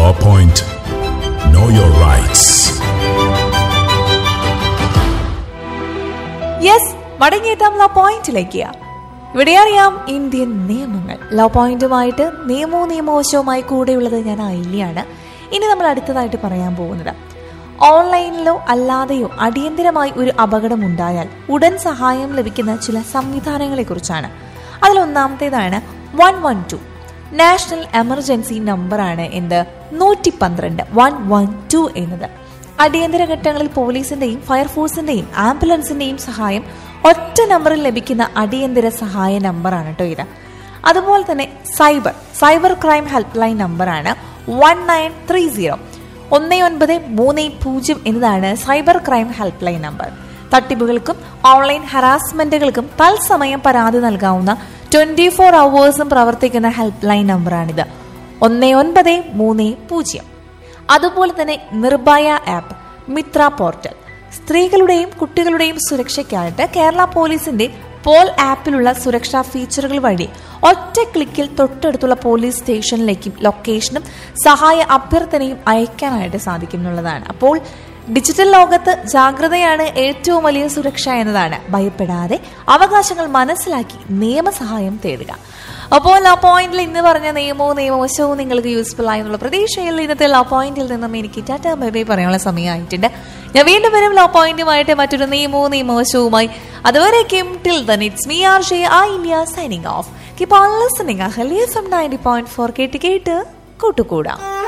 Law Point. Know your rights. Yes മടങ്ങിയെത്താം law പോയിന്റിലേക്ക് ഇവിടെ അറിയാം ഇന്ത്യൻ നിയമങ്ങൾ ലോ പോയിന്റുമായിട്ട് നിയമവും നിയമവശവുമായി കൂടെയുള്ളത് ഞാൻ അയിലിയാണ് ഇനി നമ്മൾ അടുത്തതായിട്ട് പറയാൻ പോകുന്നത് ഓൺലൈനിലോ അല്ലാതെയോ അടിയന്തിരമായി ഒരു അപകടം ഉണ്ടായാൽ ഉടൻ സഹായം ലഭിക്കുന്ന ചില സംവിധാനങ്ങളെ കുറിച്ചാണ് അതിലൊന്നാമത്തേതാണ് one one two national emergency നമ്പറാണ് എന്ത് നൂറ്റി പന്ത്രണ്ട് വൺ വൺ ടു എന്നത് അടിയന്തര ഘട്ടങ്ങളിൽ പോലീസിന്റെയും ഫയർഫോഴ്സിന്റെയും ആംബുലൻസിന്റെയും സഹായം ഒറ്റ നമ്പറിൽ ലഭിക്കുന്ന അടിയന്തര സഹായ നമ്പറാണ് കേട്ടോ ഇത് അതുപോലെ തന്നെ cyber cyber crime helpline നമ്പറാണ് വൺ നയൻ ത്രീ സീറോ ഒന്ന് ഒൻപത് മൂന്ന് പൂജ്യം എന്നതാണ് cyber crime helpline number തട്ടിപ്പുകൾക്കും ഓൺലൈൻ ഹറാസ്മെന്റുകൾക്കും തത്സമയം പരാതി നൽകാവുന്ന ട്വന്റി ഫോർ അവേഴ്സും പ്രവർത്തിക്കുന്ന ഹെൽപ്പ് ലൈൻ നമ്പറാണിത് ഒന്ന് ഒൻപത് മൂന്ന് പൂജ്യം അതുപോലെ തന്നെ നിർഭയ ആപ്പ് മിത്ര പോർട്ടൽ സ്ത്രീകളുടെയും കുട്ടികളുടെയും സുരക്ഷയ്ക്കായിട്ട് കേരള പോലീസിന്റെ പോൾ ആപ്പിലുള്ള സുരക്ഷാ ഫീച്ചറുകൾ വഴി ഒറ്റ ക്ലിക്കിൽ തൊട്ടടുത്തുള്ള പോലീസ് സ്റ്റേഷനിലേക്കും ലൊക്കേഷനും സഹായ അഭ്യർത്ഥനയും അയക്കാനായിട്ട് സാധിക്കുന്നുള്ളതാണ് അപ്പോൾ ഡിജിറ്റൽ ലോകത്ത് ജാഗ്രതയാണ് ഏറ്റവും വലിയ സുരക്ഷ എന്നതാണ് ഭയപ്പെടാതെ അവകാശങ്ങൾ മനസ്സിലാക്കി നിയമസഹായം തേടുക അപ്പോൾ ലോ പോയിന്റിൽ ഇന്ന് പറഞ്ഞ നിയമവും നിയമവശവും നിങ്ങൾക്ക് യൂസ്ഫുൾ ആയെന്നുള്ള പ്രതീക്ഷയിൽ ഇന്നത്തെ ലോ പോയിന്റിൽ നിന്നും എനിക്ക് ടാറ്റ ബൈ ബൈ പറയാനുള്ള സമയമായിട്ടുണ്ട് ഞാൻ വീണ്ടും വരും ലോ പോയിന്റുമായിട്ട് മറ്റൊരു നിയമവും നിയമവശവുമായി അതുവരേക്കും till then it's me R ഷേ I India signing off keep on listening Ahalya from ninety point four കേട്ട് കേട്ട് കൂട്ടുകൂടാം